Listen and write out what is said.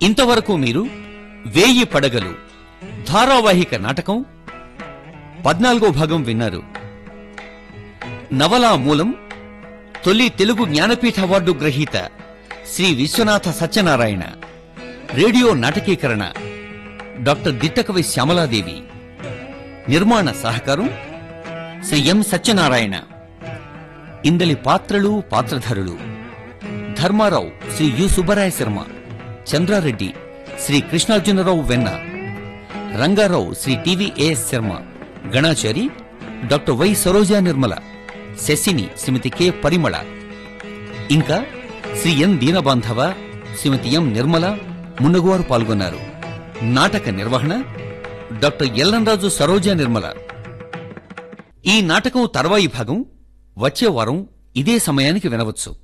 ఇంతవరకు మీరు వేయి పడగలు ధారావాహిక నాటకం పద్నాలుగో భాగం విన్నారు నవలా మూలం తొలి తెలుగు జ్ఞానపీఠ అవార్డు గ్రహీత శ్రీ విశ్వనాథ సత్యనారాయణ రేడియో నాటకీకరణ డాక్టర్ దిట్టకవి శ్యామలాదేవి నిర్మాణ సహకారం శ్రీ ఎం సత్యనారాయణ ఇందలి పాత్రలు పాత్రధారులు Dharma Rao Shri U Subbaraya Sharma Chandra Reddy Shri Krishnarjuna Rao Venna Ranga Rao Shri T V A S Sharma Ganachari doctor Y Saroja Nirmala Sasini Shrimati K Parimala ఇంకా శ్రీ ఎన్ దీనబాంధవ శ్రీమతి ఎం నిర్మల మున్నగువారు పాల్గొన్నారు నాటక నిర్వహణ డాక్టర్ ఎల్లంరాజు సరోజా నిర్మల ఈ నాటకం తర్వాయి భాగం వచ్చే వారం ఇదే సమయానికి వినవచ్చు